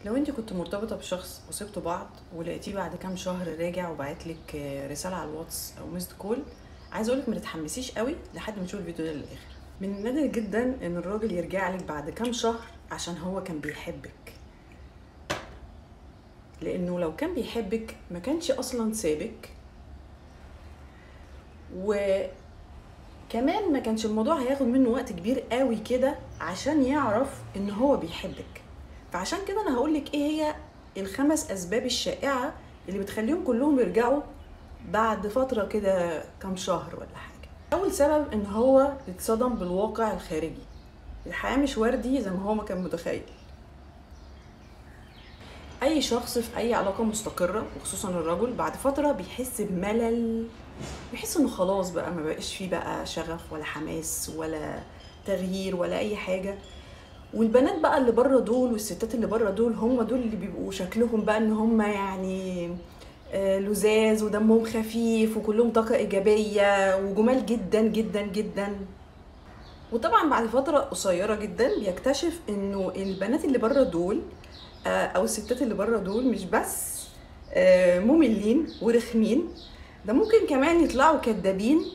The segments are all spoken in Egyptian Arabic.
لو انت كنت مرتبطة بشخص وسبتوا بعض ولقيتيه بعد كام شهر راجع وبعتلك آه، رسالة على الواتس او ميسد كول عايزه اقولك ما تتحمسيش قوي لحد ما تشوف الفيديو ده للاخر من النادر جدا ان الراجل يرجع لك بعد كام شهر عشان هو كان بيحبك لانه لو كان بيحبك ما كانش اصلا سابك وكمان ما كانش الموضوع هياخد منه وقت كبير قوي كده عشان يعرف ان هو بيحبك فعشان كده انا هقولك ايه هي الخمس اسباب الشائعه اللي بتخليهم كلهم يرجعوا بعد فتره كده كام شهر ولا حاجه اول سبب ان هو اتصدم بالواقع الخارجي الحياه مش وردي زي ما هو ما كان متخيل اي شخص في اي علاقه مستقره وخصوصا الرجل بعد فتره بيحس بملل بيحس انه خلاص بقى ما بقاش فيه بقى شغف ولا حماس ولا تغيير ولا اي حاجه والبنات بقى اللي بره دول والستات اللي بره دول هم دول اللي بيبقوا شكلهم بقى ان هم يعني آه، لزاز ودمهم خفيف وكلهم طاقه ايجابيه وجمال جدا جدا جدا وطبعا بعد فتره قصيره جدا بيكتشف انه البنات اللي بره دول آه، او الستات اللي بره دول مش بس آه، مملين ورخمين ده ممكن كمان يطلعوا كدابين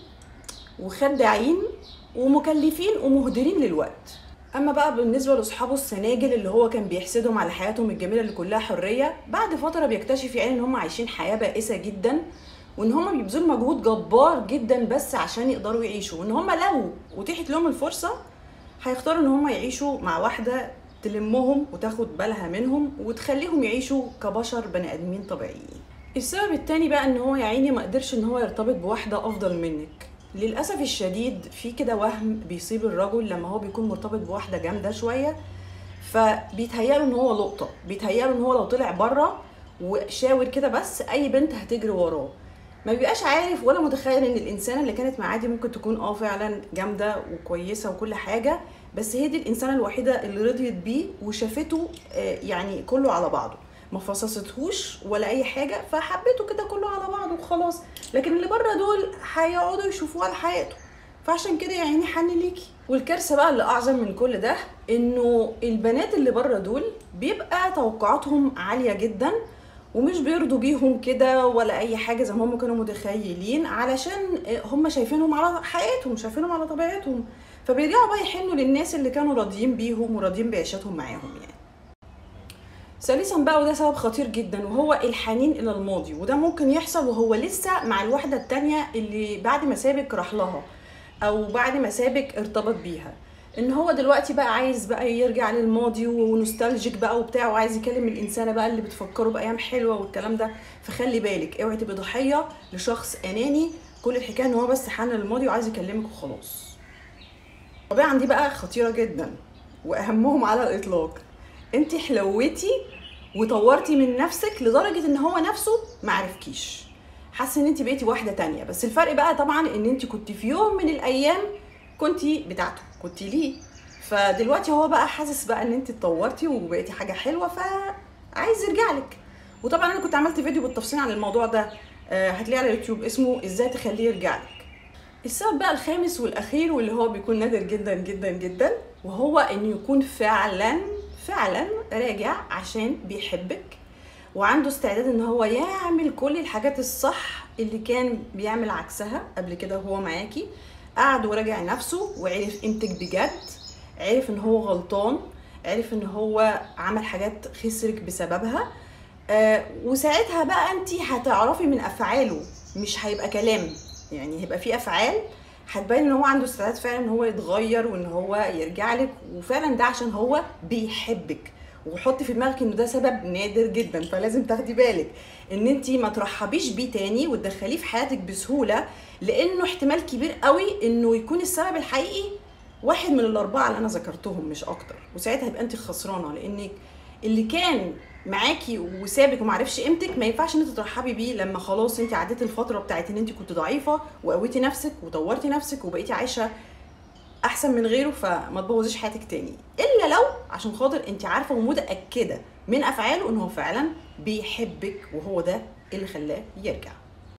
وخداعين ومكلفين ومهدرين للوقت اما بقى بالنسبه لاصحابه السناجل اللي هو كان بيحسدهم على حياتهم الجميله اللي كلها حريه بعد فتره بيكتشف يعني ان هم عايشين حياه بائسه جدا وان هم بيبذلوا مجهود جبار جدا بس عشان يقدروا يعيشوا وان هم لو اتيحت لهم الفرصه هيختاروا ان هم يعيشوا مع واحده تلمهم وتاخد بالها منهم وتخليهم يعيشوا كبشر بني ادمين طبيعيين السبب التاني بقى ان هو يا عيني ما قدرش ان هو يرتبط بواحده افضل منك للاسف الشديد في كده وهم بيصيب الرجل لما هو بيكون مرتبط بواحده جامده شويه فبيتهيأله ان هو لقطه بيتهيأله ان هو لو طلع بره وشاور كده بس اي بنت هتجري وراه ما بيبقاش عارف ولا متخيل ان الانسانه اللي كانت معاه دي ممكن تكون اه فعلا جامده وكويسه وكل حاجه بس هي دي الانسانه الوحيده اللي رضيت بيه وشافته آه، يعني كله على بعضه ما فصصتهوش ولا اي حاجه فحبيته كده كله على بعضه وخلاص لكن اللي بره دول هيقعدوا يشوفوه على حياته فعشان كده يا عيني حن ليكي والكارثه بقى اللي اعظم من كل ده انه البنات اللي بره دول بيبقى توقعاتهم عاليه جدا ومش بيرضوا بيهم كده ولا اي حاجه زي ما هم كانوا متخيلين علشان هم شايفينهم على حياتهم شايفينهم على طبيعتهم فبيرجعوا بقى يحنوا للناس اللي كانوا راضيين بيهم وراضيين بعيشتهم معاهم يعني ثالثا بقى وده سبب خطير جدا وهو الحنين الى الماضي وده ممكن يحصل وهو لسه مع الواحده التانية اللي بعد ما سابك راح لها او بعد ما سابك ارتبط بيها ان هو دلوقتي بقى عايز بقى يرجع للماضي ونوستالجيك بقى وبتاع وعايز يكلم الانسانه بقى اللي بتفكره بايام حلوه والكلام ده فخلي بالك اوعي تبقي ضحيه لشخص اناني كل الحكايه ان هو بس حن للماضي وعايز يكلمك وخلاص طبعا دي بقى خطيره جدا واهمهم على الاطلاق انت حلوتي وطورتي من نفسك لدرجه ان هو نفسه معرفكيش حاسه ان انت بقيتي واحده تانية بس الفرق بقى طبعا ان انت كنت في يوم من الايام كنت بتاعته كنت ليه فدلوقتي هو بقى حاسس بقى ان انت اتطورتي وبقيتي حاجه حلوه فعايز يرجع لك وطبعا انا كنت عملت فيديو بالتفصيل عن الموضوع ده آه، هتلاقيه على اليوتيوب اسمه ازاي تخليه يرجع لك السبب بقى الخامس والاخير واللي هو بيكون نادر جدا جدا جدا وهو انه يكون فعلا فعلا راجع عشان بيحبك وعنده استعداد ان هو يعمل كل الحاجات الصح اللي كان بيعمل عكسها قبل كده وهو معاكي قعد وراجع نفسه وعرف قيمتك بجد عرف ان هو غلطان عرف ان هو عمل حاجات خسرك بسببها آه وساعتها بقى انت هتعرفي من افعاله مش هيبقى كلام يعني هيبقى في افعال هتبين ان هو عنده استعداد فعلا ان هو يتغير وان هو يرجع لك وفعلا ده عشان هو بيحبك وحطي في دماغك ان ده سبب نادر جدا فلازم تاخدي بالك ان انت ما ترحبيش بيه تاني وتدخليه في حياتك بسهوله لانه احتمال كبير قوي انه يكون السبب الحقيقي واحد من الاربعه اللي انا ذكرتهم مش اكتر وساعتها يبقى انت خسرانه لانك اللي كان معاكي وسابك ومعرفش قيمتك ما ينفعش ان انت ترحبي بيه لما خلاص انت عديتي الفتره بتاعت ان انت كنت ضعيفه وقويتي نفسك وطورتي نفسك وبقيتي عايشه احسن من غيره فما تبوظيش حياتك تاني الا لو عشان خاطر انت عارفه ومتاكده من افعاله ان هو فعلا بيحبك وهو ده اللي خلاه يرجع